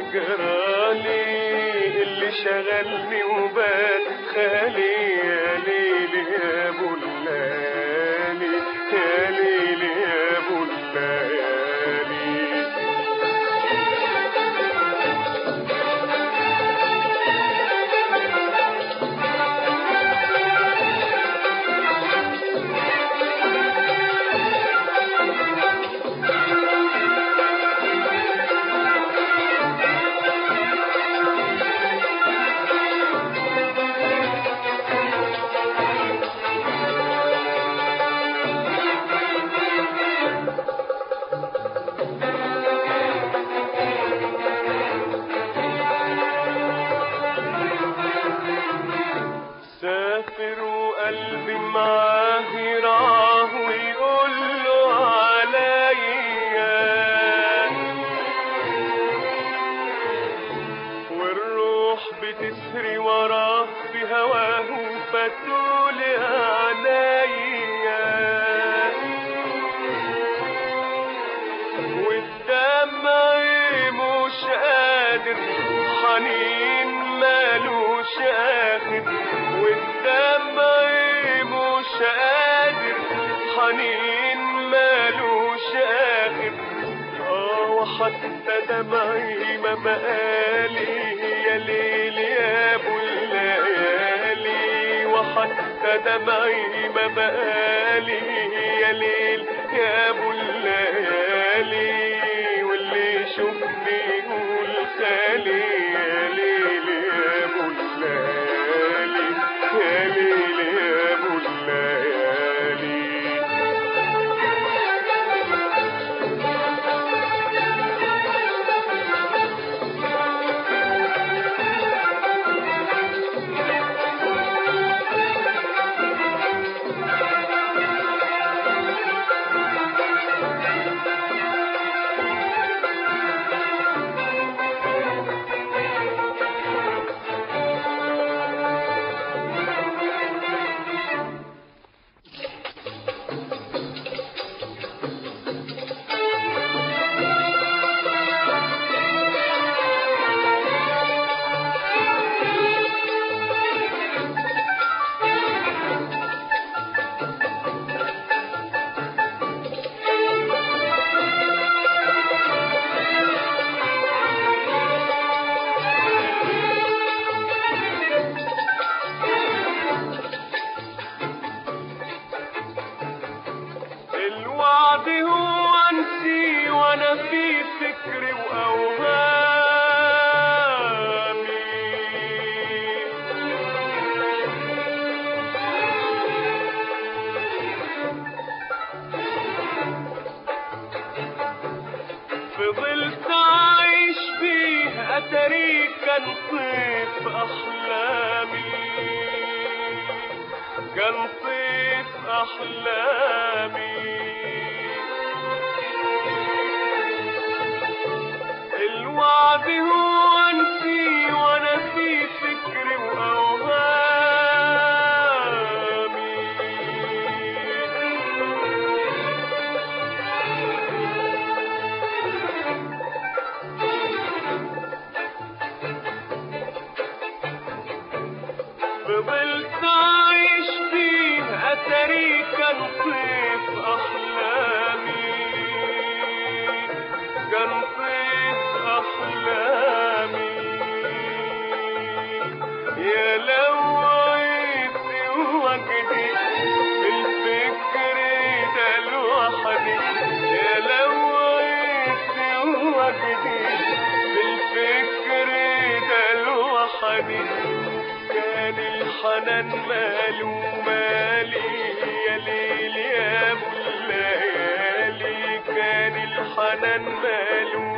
جرالي اللي شغلني وبات خالي يا ليلي يا ابو الليالي يا ليلي يا ابو الليالي سافر وقلبي معاه يراه ويقول له عليا والروح بتسري وراه في هواه فتقول عليا والدمع مش قادر حنين مالوش اخر والدمع مش قادر حنين مالوش اخر اه وحتى دمعي ما بقالي يا ليل يا ابو الليالي وحتى دمعي ما بقالي يا ليل يا ابو الليالي واللي يشوفني يقول خالي يا ليل يا ابو الليالي يا ليل يا ابو الليالي الوعد هو انسي وانا في فكري واوهامي فضلت عايش فيه اتاري كان طيف احلامي كان طيف احلامي الوعد هو انسي وانا في فكري واوهامي فضلت عايش فيه اتاري كان طيف احلامي كان طيف احلامي يا لو عيت وجدي في الفكر ده لوحدي يا لو عيت وجدي في الفكر ده لوحدي كان الحنان ماله مالي يا ليل يا ابو الليالي كان الحنان ماله